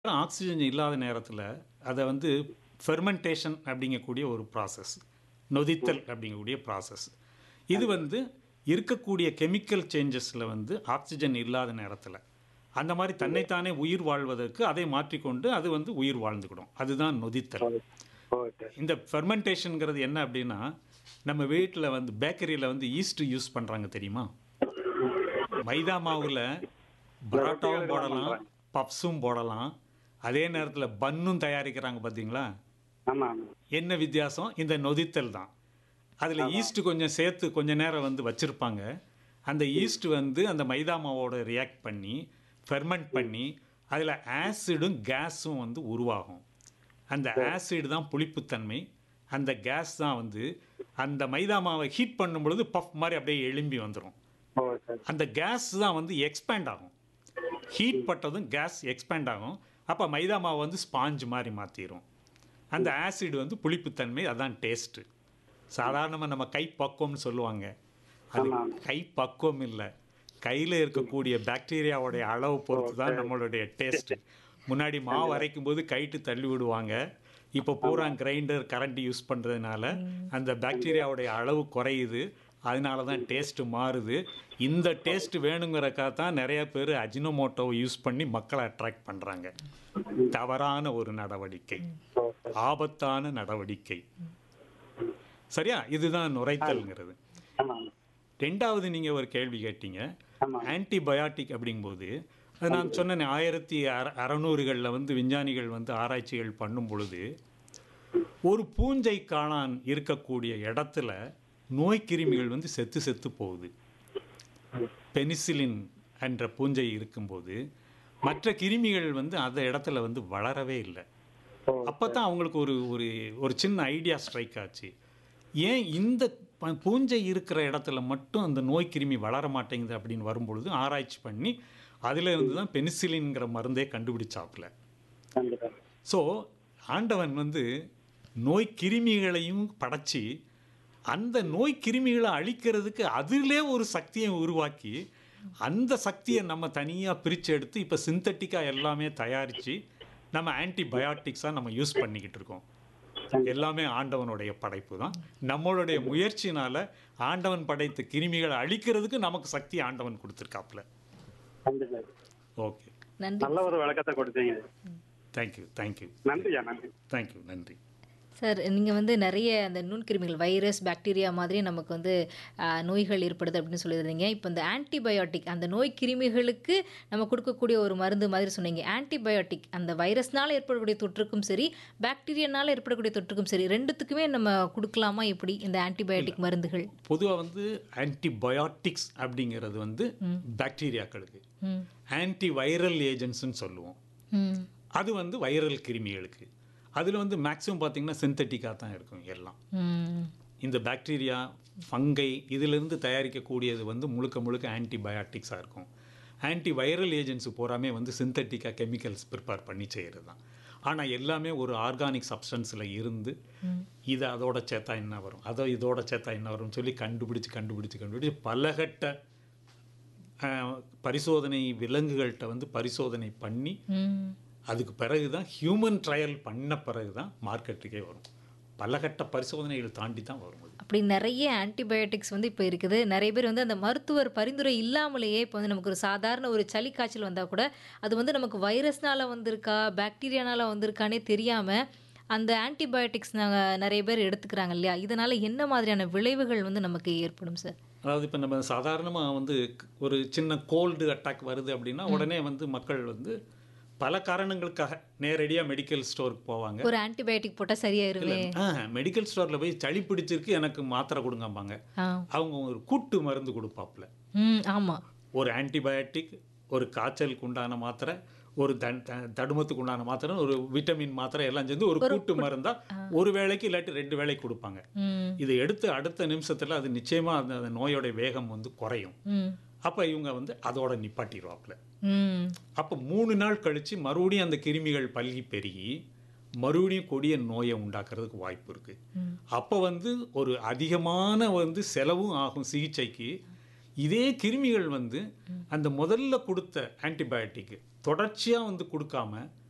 oxygen இல்லாத நேரத்தில் அதை வந்து ஃபெர்மெண்டேஷன் அப்படிங்கக்கூடிய ஒரு ப்ராசஸ் நொதித்தல் அப்படிங்கக்கூடிய ப்ராசஸ் இது வந்து இருக்கக்கூடிய கெமிக்கல் சேஞ்சஸில் வந்து ஆக்சிஜன் இல்லாத நேரத்தில் அந்த மாதிரி தன்னைத்தானே உயிர் வாழ்வதற்கு அதை மாற்றிக்கொண்டு அது வந்து உயிர் வாழ்ந்துக்கிடும் அதுதான் நொதித்தல் ஓகே இந்த ஃபெர்மெண்டேஷனுங்கிறது என்ன அப்படின்னா நம்ம வீட்டில் வந்து பேக்கரியில் வந்து ஈஸ்ட் யூஸ் பண்ணுறாங்க தெரியுமா மைதா மாவில் பரோட்டாவும் போடலாம் பப்ஸும் போடலாம் அதே நேரத்தில் பன்னும் தயாரிக்கிறாங்க பார்த்தீங்களா ஆமா ஆமா என்ன வித்தியாசம் இந்த நொதித்தல் தான் அதில் ஈஸ்ட் கொஞ்சம் சேர்த்து கொஞ்ச நேரம் வந்து வச்சுருப்பாங்க அந்த ஈஸ்ட் வந்து அந்த மைதா மாவோட ரியாக்ட் பண்ணி ஃபெர்மெண்ட் பண்ணி அதில் ஆசிடும் கேஸும் வந்து உருவாகும் அந்த ஆசிட் தான் புளிப்புத்தன்மை அந்த கேஸ் தான் வந்து அந்த மைதா மாவை ஹீட் பண்ணும் பொழுது பஃப் மாதிரி அப்படியே எழும்பி வந்துடும் ஓகே அந்த கேஸ் தான் வந்து எக்ஸ்பேண்ட் ஆகும் ஹீட் பட்டதும் கேஸ் எக்ஸ்பேண்ட் ஆகும் அப்போ மைதா மாவு வந்து ஸ்பாஞ்ச் மாதிரி மாற்றிடும் அந்த ஆசிட் வந்து புளிப்புத்தன்மை அதான் டேஸ்ட்டு சாதாரணமாக நம்ம கை பக்குவம்னு சொல்லுவாங்க அது கை பக்குவம் இல்லை கையில் இருக்கக்கூடிய பாக்டீரியாவுடைய அளவு பொறுத்து தான் நம்மளுடைய டேஸ்ட்டு முன்னாடி மாவு அரைக்கும் போது கைட்டு தள்ளி விடுவாங்க இப்போ பூரா கிரைண்டர் கரண்ட் யூஸ் பண்ணுறதுனால அந்த பாக்டீரியாவுடைய அளவு குறையுது அதனால தான் டேஸ்ட்டு மாறுது இந்த டேஸ்ட் வேணுங்கிறக்காக தான் நிறைய பேர் அஜினோமோட்டோவை யூஸ் பண்ணி மக்களை அட்ராக்ட் பண்ணுறாங்க தவறான ஒரு நடவடிக்கை ஓகே ஆபத்தான நடவடிக்கை சரியா இதுதான் நுரைத்தல்ங்கிறது ஆமா ரெண்டாவது நீங்கள் ஒரு கேள்வி கேட்டீங்க ஆமா ஆன்டிபயாட்டிக் அப்படிங்கும்போது அது நான் சொன்னேன் ஆயிரத்தி அற அறநூறுகளில் வந்து விஞ்ஞானிகள் வந்து ஆராய்ச்சிகள் பண்ணும் பொழுது ஒரு பூஞ்சை காளான் இருக்கக்கூடிய இடத்துல நோய் கிருமிகள் வந்து செத்து செத்து போகுது பெனிசிலின் என்ற பூஞ்சை இருக்கும்போது மற்ற கிருமிகள் வந்து அந்த இடத்துல வந்து வளரவே இல்லை ஓ அப்போ தான் அவங்களுக்கு ஒரு ஒரு ஒரு சின்ன ஐடியா ஸ்ட்ரைக் ஆச்சு ஏன் இந்த ப- பூஞ்சை இருக்கிற இடத்துல மட்டும் அந்த நோய் கிருமி வளர மாட்டேங்குது அப்படின்னு வரும்பொழுது ஆராய்ச்சி பண்ணி அதில் இருந்து தான் பெனிசிலின்ங்கிற மருந்தே கண்டுபிடிச்சாப்புல கண்டிப்பா ஸோ ஆண்டவன் வந்து நோய் கிருமிகளையும் படைச்சி அந்த நோய் கிருமிகளை அழிக்கிறதுக்கு அதிலே ஒரு சக்தியை உருவாக்கி அந்த சக்தியை நம்ம தனியாக பிரித்து எடுத்து இப்போ சிந்தட்டிக்காக எல்லாமே தயாரித்து நம்ம ஆன்டிபயாட்டிக்ஸாக நம்ம யூஸ் பண்ணிக்கிட்டு இருக்கோம் எல்லாமே ஆண்டவனுடைய படைப்பு தான் நம்மளுடைய முயற்சினால ஆண்டவன் படைத்த கிருமிகளை அழிக்கிறதுக்கு நமக்கு சக்தி ஆண்டவன் கொடுத்துருக்காப்புல கண்டிப்பா ஓகே நன்றி நல்ல ஒரு விளக்கத்தை கொடுத்தீங்க தேங்க்யூ தேங்க்யூ நன்றியா நன்றி தேங்க்யூ நன்றி சார் நீங்கள் வந்து நிறைய அந்த நுண்கிருமிகள் வைரஸ் பாக்டீரியா மாதிரி நமக்கு வந்து ஆ, நோய்கள் ஏற்படுது அப்படின்னு சொல்லியிருந்தீங்க இப்போ இந்த ஆன்டிபயோட்டிக் அந்த நோய் கிருமிகளுக்கு நம்ம கொடுக்கக்கூடிய ஒரு மருந்து மாதிரி சொன்னீங்க ஆன்டிபயோட்டிக் அந்த வைரஸ்னால ஏற்படக்கூடிய தொற்றுக்கும் சரி பாக்டீரியானால ஏற்படக்கூடிய தொற்றுக்கும் சரி ரெண்டுத்துக்குமே நம்ம கொடுக்கலாமா எப்படி இந்த ஆன்டிபயோட்டிக் மருந்துகள் பொதுவாக வந்து ஆன்டிபயாட்டிக்ஸ் அப்படிங்கிறது வந்து பாக்டீரியாக்களுக்கு ம் ஆன்டி வைரல் ஏஜென்ட்ஸ்னு சொல்லுவோம் ம் அது வந்து வைரல் கிருமிகளுக்கு அதில் வந்து மேக்ஸிமம் பார்த்தீங்கன்னா சிந்தட்டிக்காக தான் இருக்கும் எல்லாம் ம் இந்த பாக்டீரியா ஃபங்கை இதிலிருந்து தயாரிக்கக்கூடியது வந்து முழுக்க முழுக்க ஆன்டிபயாட்டிக்ஸாக இருக்கும் ஆன்டி வைரல் ஏஜென்ட்ஸ் பூராமே வந்து சிந்தட்டிக்காக கெமிக்கல்ஸ் ப்ரிப்பேர் பண்ணி செய்கிறது தான் ஆனால் எல்லாமே ஒரு ஆர்கானிக் சப்ஸ்டன்ஸில் இருந்து இது அதோட சேர்த்தா என்ன வரும் அதோ இதோட சேர்த்தா என்ன வரும்னு சொல்லி கண்டுபிடிச்சு கண்டுபிடிச்சு கண்டுபிடிச்சு பலகட்ட அஹ், பரிசோதனை விலங்குகள்கிட்ட வந்து பரிசோதனை பண்ணி ம் அதுக்கு பிறகு தான் ஹியூமன் ட்ரையல் பண்ண பிறகு தான் மார்க்கெட்டுக்கே வரும் பலகட்ட பரிசோதனைகள் தாண்டி தான் வரும் அது அப்படி நிறைய ஆன்டிபயோட்டிக்ஸ் வந்து இப்போ இருக்குது நிறைய பேர் வந்து அந்த மருத்துவர் பரிந்துரை இல்லாமலேயே இப்போ வந்து நமக்கு ஒரு சாதாரண ஒரு சளி காய்ச்சல் வந்தால் கூட அது வந்து நமக்கு வைரஸ்னால வந்திருக்கா பாக்டீரியானால வந்திருக்கானே தெரியாமல் அந்த ஆன்டிபயோட்டிக்ஸ் நாங்கள் நிறைய பேர் எடுத்துக்கிறாங்க இல்லையா இதனால் என்ன மாதிரியான விளைவுகள் வந்து நமக்கு ஏற்படும் சார் அதாவது இப்போ நம்ம சாதாரணமாக வந்து ஒரு சின்ன கோல்டு அட்டாக் வருது அப்படின்னா உடனே வந்து மக்கள் வந்து பல காரணங்களுக்காக நேரடியாக மெடிக்கல் ஸ்டோருக்கு போவாங்க ஒரு ஆன்டிபயோட்டிக் போட்டால் சரியாயிருமே மெடிக்கல் ஸ்டோரில் போய் சளி பிடிச்சிருக்கு எனக்கு மாத்திரை கொடுங்கம்பாங்க ஆ அவங்க ஒரு கூட்டு மருந்து கொடுப்பாப்புல ம் ஆமாம் ஒரு ஆன்டிபயோட்டிக் ஒரு காய்ச்சலுக்கு உண்டான மாத்திரை ஒரு தன் த- தடுமத்துக்கு உண்டான மாத்திரை ஒரு விட்டமின் மாத்திரை எல்லாம் சேர்ந்து ஒரு கூட்டு மருந்தா ஒரு வேளைக்கு இல்லாட்டி ரெண்டு வேளைக்கு கொடுப்பாங்க ம் இதை எடுத்து அடுத்த நிமிஷத்துல அது நிச்சயமா அந்த அந்த நோயோட வேகம் வந்து குறையும் ம் அப்ப இவங்க வந்து அதோட நிப்பாட்டிடுவாப்புல ம் அப்ப மூணு நாள் கழிச்சு மறுபடியும் அந்த கிருமிகள் பல்கி பெருகி மறுபடியும் கொடிய நோயை உண்டாக்குறதுக்கு வாய்ப்பு இருக்கு அப்போ வந்து ஒரு அதிகமான வந்து செலவும் ஆகும் சிகிச்சைக்கு இதே கிருமிகள் வந்து அந்த முதல்ல கொடுத்த ஆன்டிபயோட்டிக் தொடர்ச்சியாக வந்து கொடுக்காம